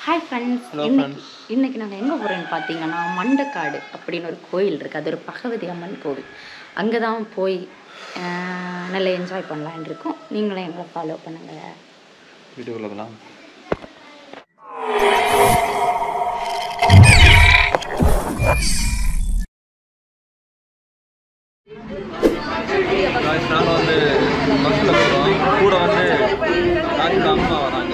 Hi friends Hello, இன்னைக்கு friends. இன்னைக்கு நாங்கள் எங்கே போகிறோன்னு பார்த்தீங்கன்னா மண்டக்காடு அப்படின்னு ஒரு கோயில் இருக்குது அது ஒரு பகவதி அம்மன் கோவில் அங்கே தான் போய் ஆஹ், நல்லா என்ஜாய் பண்ணலான்னு இருக்கோம் நீங்களும் எங்களை ஃபாலோ பண்ணுங்கள் வீட்டுக்குள்ள போகலாம் நாங்கள் வந்து பஸ்ஸில் போகிறோம் கூட வந்து டாக்டர் அம்மா வராங்க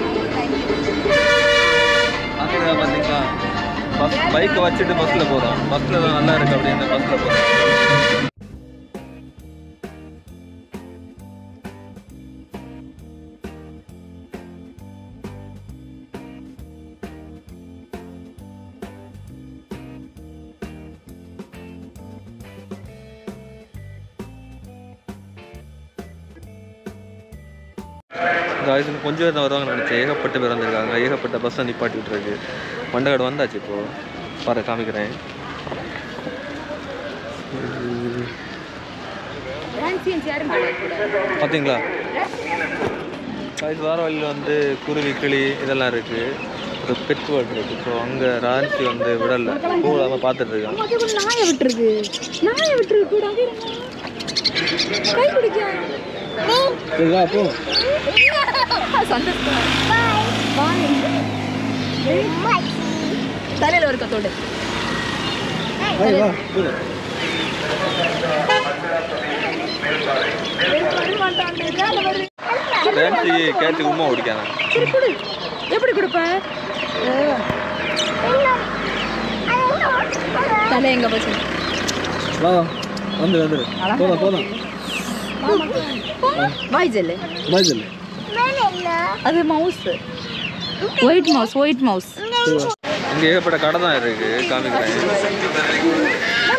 அங்கே பார்த்தீங்களா பஸ் பைக்கை வச்சுட்டு பஸ்ஸில் போகிறோம் பஸ்ஸில் தான் நல்லா இருக்கு அப்படின்னு பஸ்ஸில் போகிறோம் காய்ஸ் கொஞ்சம் பேர் தான் வருவாங்க நினச்சேன் ஏகப்பட்ட பேர் வந்திருக்காங்க ஏகப்பட்ட பஸ்ஸை நிப்பாட்டிட்டு இருக்கு மண்டகாடு வந்தாச்சு இப்போ பாரு காமிக்கிறேன் பார்த்தீங்களா காய்ஸ் வார வழியில் வந்து குருவி கிளி இதெல்லாம் இருக்கு ஒரு பெட் வேர்ட் இருக்கு ஸோ அங்கே ராஞ்சி வந்து விடல போகாமல் பார்த்துட்டு இருக்காங்க நாயை விட்டுருக்கு நாயை விட்டுருக்கு கூட கை பிடிக்க சரிங்களா அப்போ சந்தோஷம் தலையில் ஒரு கத்தோடு ராஞ்சி கேட்டு உமா ஓடிக்காங்க சரி கொடு எப்படி கொடுப்ப தலை எங்க போச்சு வா வந்து வந்து போதும் போதும் வாய் ஜெல்லு பாய் சொல்லு அது mouse white mouse white mouse இங்கே ஏகப்பட்ட கடை தான் இருக்கு காமிக்கிறேன்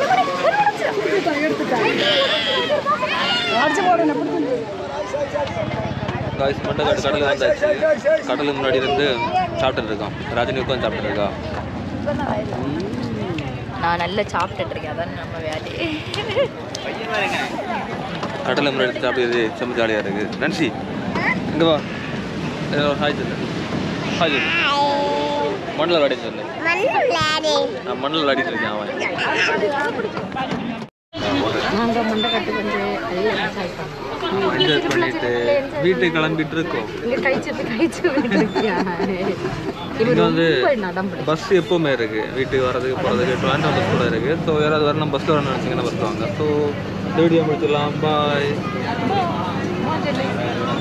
காய்ஸ் மண்டகாடு கடலுக்கு வந்தாச்சு கடலுக்கு முன்னாடி இருந்து சாப்பிட்டுட்டு இருக்கோம் ரஜினி உட்காந்து சாப்பிட்டு இருக்கா நான் நல்லா சாப்பிட்டுட்டு இருக்கேன் அதான் நம்ம வேலையே கடலை முன்னாடி இருந்து சாப்பிடுறது செம்ம ஜாலியாக இருக்கு நன்சி இங்கே வா ஏதோ ஒரு ஹாய் சொல்லு ஹாய் சொல்லு மண்ணில் விளையாடி சொல்லு நான் மண்ணில் விளையாடிட்டு இருக்கேன் அவன் நாங்கள் மண்டக்கட்டுக்கு வந்து நல்லா என்ஜாய் பண்ணோம் என்ஜாய் பண்ணிட்டு வீட்டுக்கு கிளம்பிட்டு இருக்கோம் இங்கே கழிச்சிட்டு கழிச்சு போயிட்டு இருக்கேன் இங்க வந்து நடம் பஸ் எப்போவுமே இருக்கு வீட்டுக்கு வரதுக்கு போகிறதுக்கு டுவெண்ட்டி பஸ் கூட இருக்கு ஸோ யாராவது வரணும் பஸ்ஸில் வரணும்னு நினச்சிங்கன்னா பஸ் வாங்க ஸோ இந்த வீடியோ முடிச்சிடலாம் பாய்